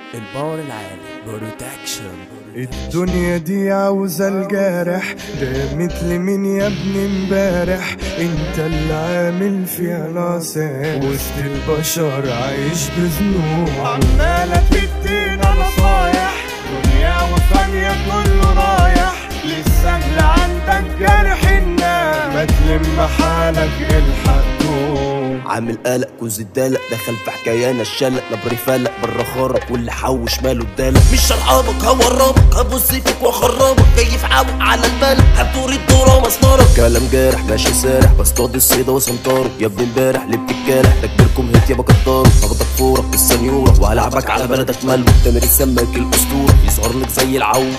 الباور العالي بروتكشن الدنيا دي عاوزة الجارح ده مثل مين يا ابني امبارح انت اللي عامل فيها ناصح وسط البشر عايش بذنوب عمالة تدينا نصايح دنيا وثانية كله رايح للسهل عندك جرح الناس ما تلم حالك الحق دوم. عامل قلق كوز الدلق دخل في حكايه انا الشلق نبري فلق بره خرق واللي حوش ماله الدلق مش هرقبك هوربك هبص فيك واخربك جاي في عوق على البلق هتدور الدورة مسطرك كلام جارح ماشي سارح بصطاد الصيدة وسنطاره يا ابن امبارح اللي بتتجارح ده كبيركم هيت يا بكتاره هاخدك فورك بالسنيورة وهلعبك على بلدك ملو تامر السماك الاسطورة يظهر لك زي العود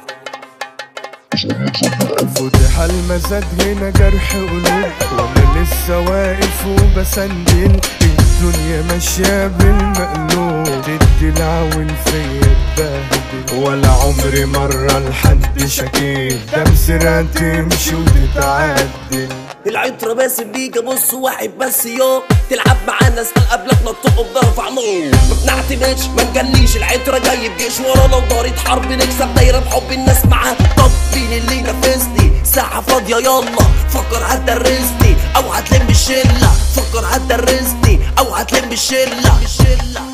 فتح المزاد هنا جرح قلوب وانا لسه واقف وبسندل الدنيا ماشية بالمقلوب تدي العون فيا اتبهدل ولا عمري مرة لحد شكيت ده مسيرة تمشي وتتعدل العطرة باسم بيجا بص واحد بس يو تلعب معانا اسأل قبلك نطقه بضرب عنو ما بنعتمدش ما نجليش العطرة جاي بجيش ورانا ودارة حرب نكسب دايرة بحب الناس معاه طب مين اللي ينافسني ساعة فاضية يلا فكر هتدرسني او هتلم الشلة فكر هتدرسني او هتلم الشلة الشلة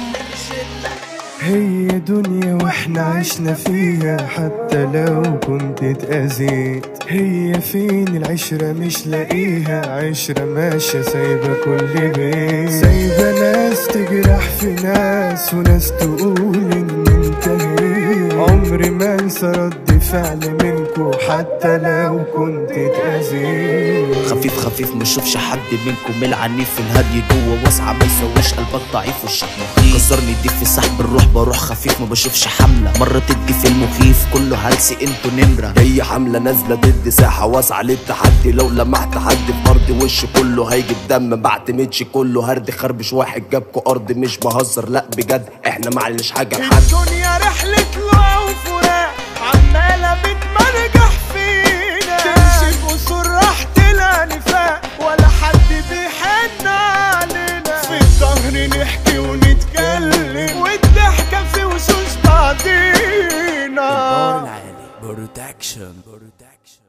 هي دنيا واحنا عشنا فيها حتى لو كنت اتأذيت هي فين العشرة مش لاقيها عشرة ماشية سايبة كل بيت سايبة ناس تجرح في ناس وناس تقول ان انتهيت عمري ما انسى رد فعل منكو حتى لو كنت اتأذيت خفيف خفيف مشوفش حد منكم العنيف الهادي جوه واسعة ما يسويش قلبك ضعيف وشك مخيف كسرني دي في سحب الروح بروح خفيف ما بشوفش حملة مرة تدي في المخيف كله هلسي انتوا نمرة هي حملة نازلة ضد ساحة واسعة للتحدي لو لمحت حد في ارض وش كله هيجي بدم ما بعتمدش كله هرد خربش واحد جابكوا ارض مش بهزر لا بجد احنا معلش حاجة لحد الدنيا رحلة لقا وفراق عمالة بتمرجح فينا تمشي بقصور راح تلاقي نفاق ولا حد بيحن علينا في الظهر نحكي ونتكلم والضحكة في وشوش بعضينا الباور العالي بروتكشن بروتكشن